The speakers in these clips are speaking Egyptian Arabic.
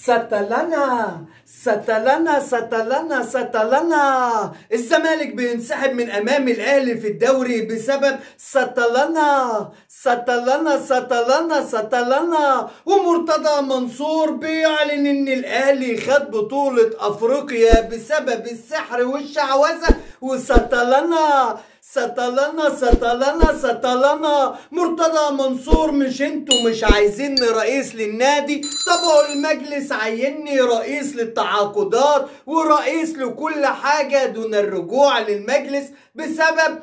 ستلنا ستلنا ستلنا ستلنا الزمالك بينسحب من امام الاهلي في الدوري بسبب ستلنا ستلنا ستلنا ستلنا ومرتضى منصور بيعلن ان الاهلي خد بطولة افريقيا بسبب السحر والشعوذة وستلنا ستلنا ستلنا ستلنا مرتضى منصور مش انتوا مش عايزيني رئيس للنادي طب هو المجلس عيني رئيس للتعاقدات ورئيس لكل حاجة دون الرجوع للمجلس بسبب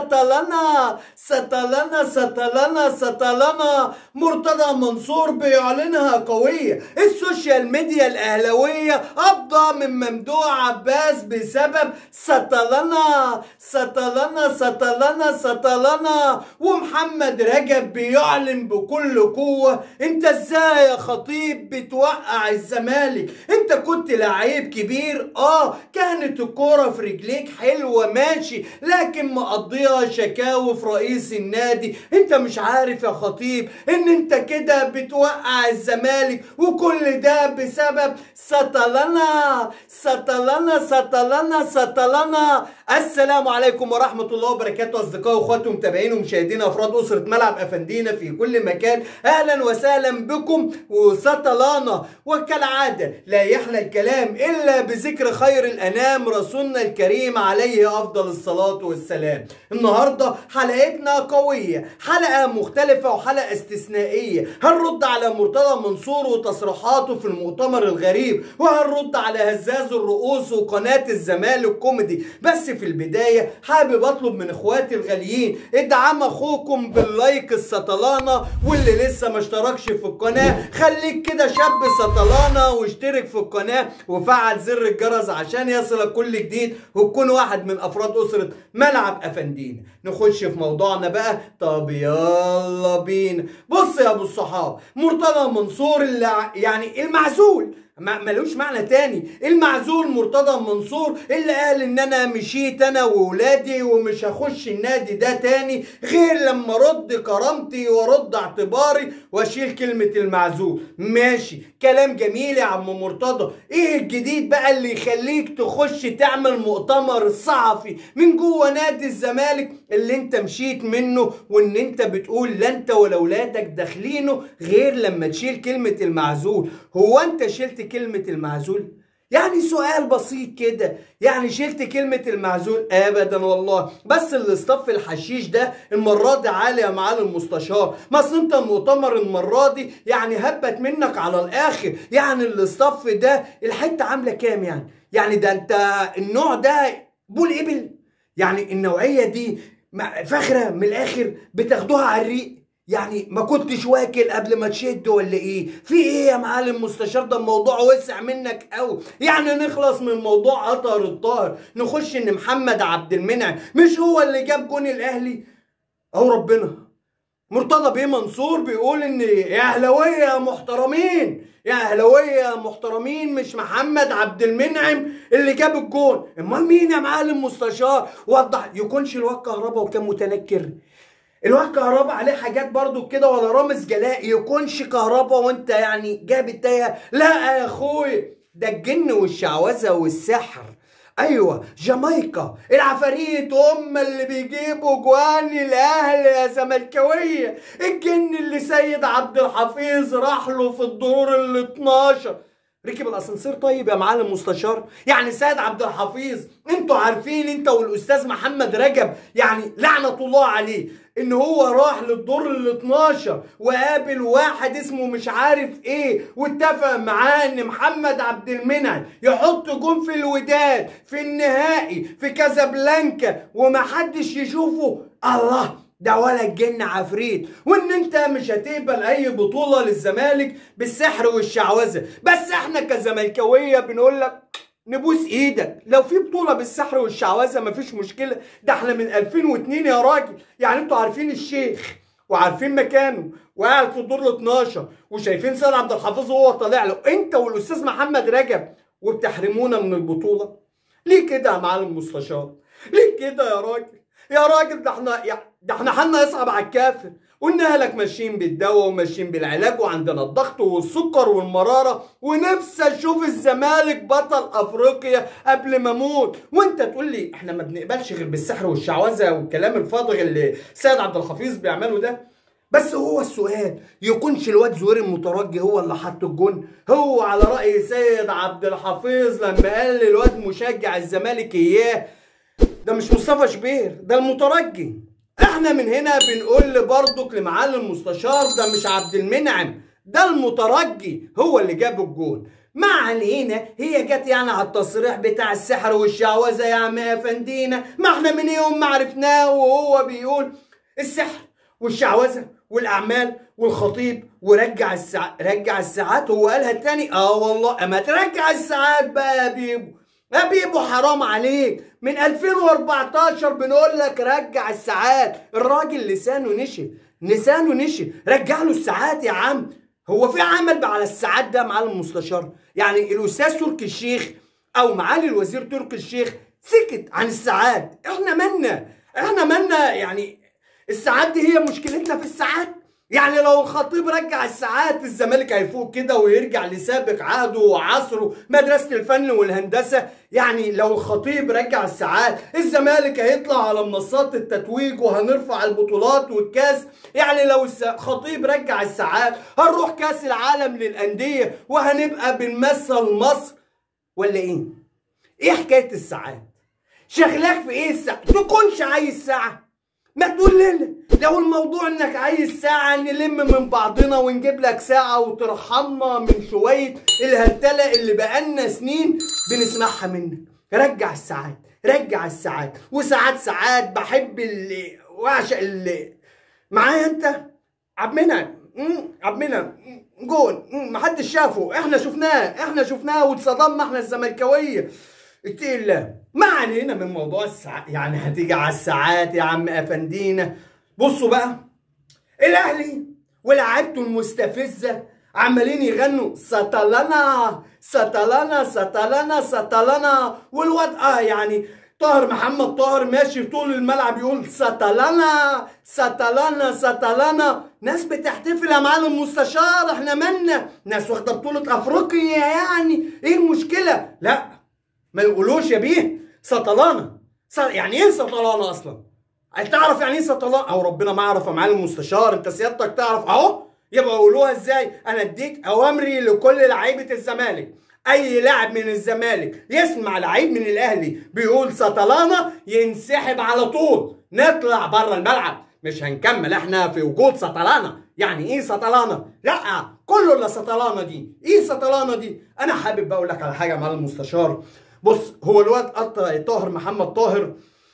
ستلنا ستلنا ستلنا ستلنا مرتضى منصور بيعلنها قوية السوشيال ميديا الأهلوية أبضى من ممدوح عباس بسبب ستلنا ستلنا ستلنا ستلنا ومحمد رجب بيعلن بكل قوة انت ازاي يا خطيب بتوقع الزمالك انت كنت لعيب كبير اه كانت الكورة في رجليك حلوة ماشي لكن مقضيها شكاوي في رئيس النادي انت مش عارف يا خطيب ان انت كده بتوقع الزمالك وكل ده بسبب ستلنا ستلنا ستلنا ستلنا السلام عليكم ورحمة الله وبركاته أصدقائي وأخواتي ومتابعين ومشاهدين أفراد أسرة ملعب أفندينا في كل مكان أهلا وسهلا بكم وستلانا وكالعادة لا يحلى الكلام إلا بذكر خير الأنام رسولنا الكريم عليه أفضل الصلاة والسلام النهاردة حلقتنا قوية حلقة مختلفة وحلقة استثنائية هنرد على مرتضى منصور وتصريحاته في المؤتمر الغريب وهنرد على هزاز الرؤوس وقناة الزمالك كوميدي بس في البداية حابب اطلب من اخواتي الغاليين ادعم اخوكم باللايك السطلانة واللي لسه ما اشتركش في القناة خليك كده شاب سطلانة واشترك في القناة وفعل زر الجرس عشان يصلك كل جديد وتكون واحد من افراد اسرة ملعب افندينا نخش في موضوعنا بقى طب يلا بينا بص يا ابو الصحاب مرتضى منصور اللي يعني المعزول ما ملوش معنى تاني المعزول مرتضى منصور اللي قال ان انا مشيت انا وولادي ومش هخش النادي ده تاني غير لما ارد كرامتي وارد اعتباري واشيل كلمة المعزول ماشي كلام جميل يا عم مرتضى ايه الجديد بقى اللي يخليك تخش تعمل مؤتمر صحفي من جوه نادي الزمالك اللي انت مشيت منه وان انت بتقول لا انت ولا ولادك داخلينه غير لما تشيل كلمة المعزول هو انت شلت كلمة المعزول يعني سؤال بسيط كده يعني شلت كلمة المعزول ابدا والله بس الاصطف الحشيش ده المرة دي عالي يا معالي المستشار ما اصل انت المؤتمر المرة دي يعني هبت منك على الاخر يعني الاصطف ده الحتة عاملة كام يعني يعني ده انت النوع ده بول ابل يعني النوعية دي فاخرة من الاخر بتاخدوها على الريق يعني ما كنتش واكل قبل ما تشد ولا ايه في ايه يا معلم مستشار ده الموضوع وسع منك قوي يعني نخلص من موضوع قطر الطاهر نخش ان محمد عبد المنعم مش هو اللي جاب جون الاهلي او ربنا مرتضى بيه منصور بيقول ان يا اهلاويه محترمين يا اهلاويه محترمين مش محمد عبد المنعم اللي جاب الجون امال مين يا معلم مستشار وضح يكونش الواد كهربا وكان متنكر الواد كهربا عليه حاجات برضو كده ولا رامز جلاء يكونش كهربا وانت يعني جاب التايه لا يا اخوي ده الجن والشعوذه والسحر ايوه جامايكا العفاريت هم اللي بيجيبوا جوان الاهل يا زملكاويه الجن اللي سيد عبد الحفيظ راح له في الدور ال 12 ركب الاسانسير طيب يا معلم مستشار يعني سيد عبد الحفيظ انتوا عارفين انت والاستاذ محمد رجب يعني لعنه الله عليه ان هو راح للدور ال 12 وقابل واحد اسمه مش عارف ايه واتفق معاه ان محمد عبد المنعم يحط جون في الوداد في النهائي في كازابلانكا ومحدش يشوفه الله ده ولا الجن عفريت وان انت مش هتقبل اي بطولة للزمالك بالسحر والشعوذة بس احنا كزملكاوية بنقول لك نبوس ايدك لو في بطولة بالسحر والشعوذة مفيش مشكلة ده احنا من 2002 يا راجل يعني انتوا عارفين الشيخ وعارفين مكانه وقاعد في الدور ال 12 وشايفين سيد عبد الحفيظ وهو طالع له انت والاستاذ محمد رجب وبتحرمونا من البطولة ليه كده يا معلم مستشار ليه كده يا راجل يا راجل ده احنا ده احنا حالنا يصعب على الكافر قلنا لك ماشيين بالدواء وماشيين بالعلاج وعندنا الضغط والسكر والمراره ونفسي اشوف الزمالك بطل افريقيا قبل ما اموت وانت تقول لي احنا ما بنقبلش غير بالسحر والشعوذه والكلام الفاضي اللي سيد عبد الحفيظ بيعمله ده بس هو السؤال يكونش الواد زهير المترجي هو اللي حط الجون هو على راي سيد عبد الحفيظ لما قال للواد مشجع الزمالك اياه ده مش مصطفى شبير ده المترجي احنا من هنا بنقول برضك لمعالي المستشار ده مش عبد المنعم ده المترجي هو اللي جاب الجون ما علينا هي جت يعني على التصريح بتاع السحر والشعوذه يا عم افندينا ما احنا من يوم ما عرفناه وهو بيقول السحر والشعوذه والاعمال والخطيب ورجع الساعات رجع الساعات هو قالها التاني اه والله اما ترجع الساعات بقى يا بيبو يا بيبو حرام عليك من 2014 بنقول لك رجع الساعات الراجل لسانه نشف لسانه نشف رجع له الساعات يا عم هو في عمل على الساعات ده معالي المستشار يعني الاستاذ تركي الشيخ او معالي الوزير تركي الشيخ سكت عن الساعات احنا مالنا احنا مالنا يعني الساعات دي هي مشكلتنا في الساعات يعني لو الخطيب رجع الساعات الزمالك هيفوق كده ويرجع لسابق عهده وعصره مدرسة الفن والهندسة يعني لو الخطيب رجع الساعات الزمالك هيطلع على منصات التتويج وهنرفع البطولات والكاس يعني لو الخطيب رجع الساعات هنروح كاس العالم للأندية وهنبقى بنمثل مصر ولا ايه؟ ايه حكاية الساعات؟ شغلك في ايه الساعة؟ تكونش عايز ساعة ما تقول لنا لو الموضوع انك عايز ساعة نلم من بعضنا ونجيب لك ساعة وترحمنا من شوية الهرتلة اللي بقالنا سنين بنسمعها منك رجع الساعات رجع الساعات وساعات ساعات بحب اللي واعشق اللي معايا انت عبد منعم عبد منعم جول محدش شافه احنا شفناه احنا شفناه واتصدمنا احنا الزملكاويه اتقي الله ما علينا من موضوع الساعات يعني هتيجي على الساعات يا عم افندينا بصوا بقى الاهلي ولاعيبته المستفزه عمالين يغنوا سطلنا سطلنا سطلنا سطلنا والواد اه يعني طاهر محمد طاهر ماشي طول الملعب يقول سطلنا سطلنا سطلنا ناس بتحتفل يا معلم المستشار احنا مالنا ناس واخده بطوله افريقيا يعني ايه المشكله لا ما يقولوش يا بيه سطلانه يعني ايه سطلانه اصلا تعرف يعني ايه سطلانه او ربنا ما يعرف يا معالي المستشار انت سيادتك تعرف اهو يبقى يقولوها ازاي انا اديك اوامري لكل لعيبه الزمالك اي لاعب من الزمالك يسمع لعيب من الاهلي بيقول سطلانه ينسحب على طول نطلع بره الملعب مش هنكمل احنا في وجود سطلانه يعني ايه سطلانه لا كله الا سطلانه دي ايه سطلانه دي انا حابب اقول لك على حاجه يا معالي المستشار بص هو الواد طاهر محمد طاهر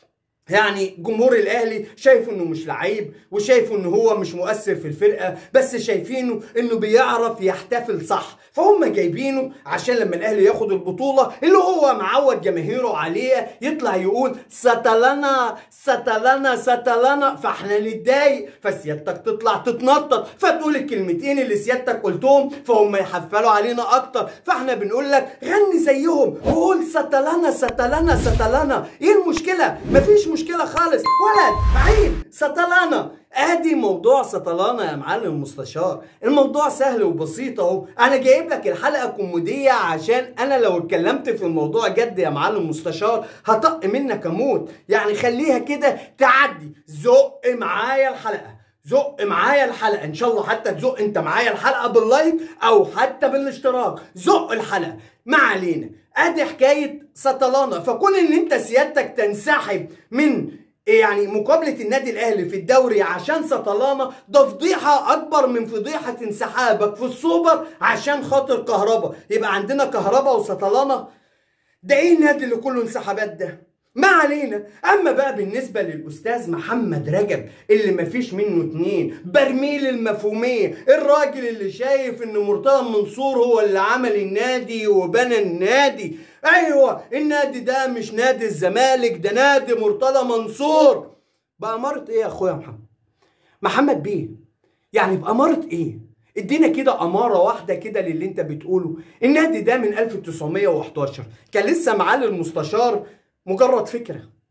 يعني جمهور الاهلي شايف انه مش لعيب وشايف انه هو مش مؤثر في الفرقه بس شايفينه انه بيعرف يحتفل صح فهم جايبينه عشان لما الاهلي ياخد البطوله اللي هو معود جماهيره عليها يطلع يقول ستلنا ستلنا ستلنا فاحنا نتضايق فسيادتك تطلع تتنطط فتقول الكلمتين اللي سيادتك قلتهم فهم يحفلوا علينا اكتر فاحنا بنقول لك غني زيهم وقول ستلنا ستلنا ستلنا ايه المشكله مفيش مشكله خالص ولد عيب سطلانه ادي موضوع سطلانه يا معلم المستشار الموضوع سهل وبسيط اهو انا جايب لك الحلقه كوميديه عشان انا لو اتكلمت في الموضوع جد يا معلم المستشار هطق منك اموت يعني خليها كده تعدي زق معايا الحلقه زق معايا الحلقه ان شاء الله حتى تزق انت معايا الحلقه باللايك او حتى بالاشتراك زق الحلقه ما علينا ادي حكايه سطلانه فكون ان انت سيادتك تنسحب من يعني مقابلة النادي الأهلي في الدوري عشان سطلانة ده فضيحة أكبر من فضيحة انسحابك في السوبر عشان خاطر كهربا يبقى عندنا كهربا وسطلانة ده إيه النادي اللي كله انسحابات ده؟ ما علينا اما بقى بالنسبه للاستاذ محمد رجب اللي مفيش منه اتنين برميل المفهوميه الراجل اللي شايف ان مرتضى منصور هو اللي عمل النادي وبنى النادي ايوه النادي ده مش نادي الزمالك ده نادي مرتضى منصور بأمارة ايه يا اخويا محمد محمد بيه يعني بأمارة ايه ادينا كده اماره واحده كده للي انت بتقوله النادي ده من 1911 كان لسه معالي المستشار مجرد فكره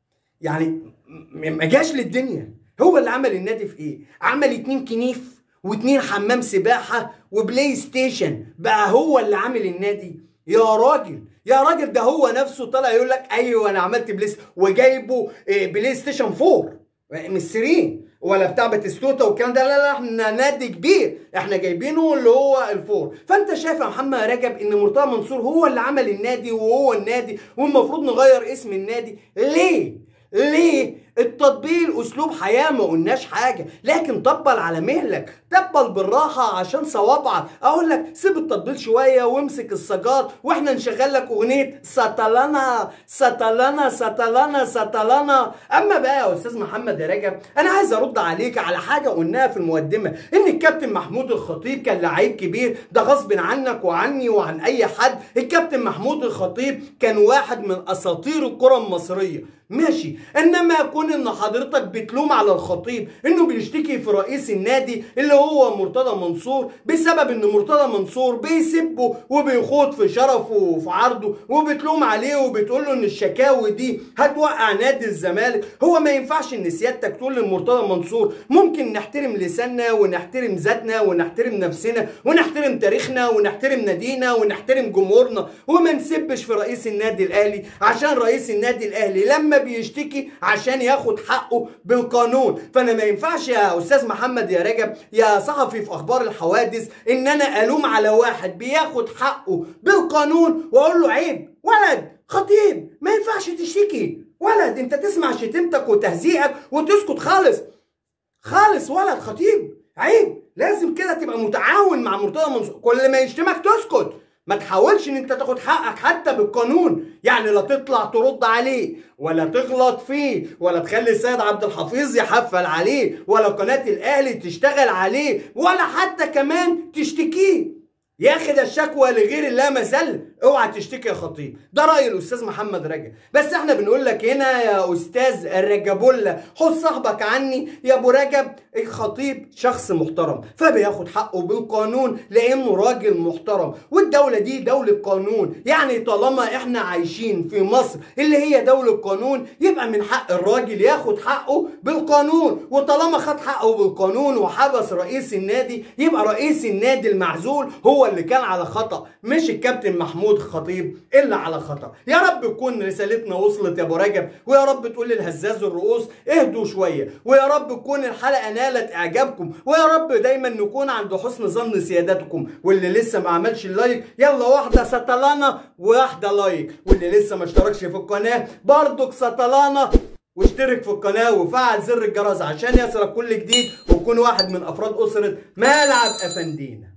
يعني م- ما جاش للدنيا هو اللي عمل النادي في ايه عمل اتنين كنيف واتنين حمام سباحة وبلاي ستيشن بقى هو اللي عامل النادي يا راجل يا راجل ده هو نفسه طلع يقول لك ايوه انا عملت بلاي ست- وجايبه إيه، بلاي ستيشن 4 مش 3 ولا بتاع باتيستوتا والكلام ده لا لا احنا نادي كبير احنا جايبينه اللي هو الفور فانت شايف يا محمد رجب ان مرتضى منصور هو اللي عمل النادي وهو النادي والمفروض نغير اسم النادي ليه ليه التطبيل اسلوب حياه ما قلناش حاجه لكن طبل على مهلك طبل بالراحه عشان صوابعك اقول لك سيب التطبيل شويه وامسك السجار واحنا نشغل لك اغنيه سطلنا سطلنا سطلنا سطلنا اما بقى يا استاذ محمد يا رجب انا عايز ارد عليك على حاجه قلناها في المقدمه ان الكابتن محمود الخطيب كان لعيب كبير ده غصب عنك وعني وعن اي حد الكابتن محمود الخطيب كان واحد من اساطير الكره المصريه ماشي انما يكون ان حضرتك بتلوم على الخطيب انه بيشتكي في رئيس النادي اللي هو مرتضى منصور بسبب ان مرتضى منصور بيسبه وبيخوض في شرفه وفي عرضه وبتلوم عليه وبتقول له ان الشكاوي دي هتوقع نادي الزمالك هو ما ينفعش ان سيادتك تقول لمرتضى منصور ممكن نحترم لساننا ونحترم ذاتنا ونحترم نفسنا ونحترم تاريخنا ونحترم نادينا ونحترم جمهورنا وما نسبش في رئيس النادي الاهلي عشان رئيس النادي الاهلي لما بيشتكي عشان ياخد حقه بالقانون فانا ما ينفعش يا استاذ محمد يا رجب يا صحفي في اخبار الحوادث ان انا الوم على واحد بياخد حقه بالقانون واقول له عيب ولد خطيب ما ينفعش تشتكي ولد انت تسمع شتيمتك وتهزيئك وتسكت خالص خالص ولد خطيب عيب لازم كده تبقى متعاون مع مرتضى منصور كل ما يشتمك تسكت ما تحاولش ان انت تاخد حقك حتى بالقانون يعني لا تطلع ترد عليه ولا تغلط فيه ولا تخلي السيد عبد الحفيظ يحفل عليه ولا قناة الاهلي تشتغل عليه ولا حتى كمان تشتكيه يا اخي ده الشكوى لغير الله مسل اوعى تشتكي يا خطيب ده راي الاستاذ محمد رجب بس احنا بنقول لك هنا يا استاذ الرجبولا خد صاحبك عني يا ابو رجب الخطيب شخص محترم فبياخد حقه بالقانون لانه راجل محترم والدوله دي دوله قانون يعني طالما احنا عايشين في مصر اللي هي دوله قانون يبقى من حق الراجل ياخد حقه بالقانون وطالما خد حقه بالقانون وحبس رئيس النادي يبقى رئيس النادي المعزول هو اللي كان على خطأ مش الكابتن محمود خطيب إلا على خطأ يا رب تكون رسالتنا وصلت يا أبو رجب ويا رب تقول للهزاز الرؤوس اهدوا شوية ويا رب تكون الحلقة نالت إعجابكم ويا رب دايما نكون عند حسن ظن سيادتكم واللي لسه ما عملش اللايك يلا واحدة سطلانة وواحدة لايك واللي لسه ما اشتركش في القناة برضك سطلانة واشترك في القناة وفعل زر الجرس عشان يصلك كل جديد وكون واحد من أفراد أسرة ملعب أفندينا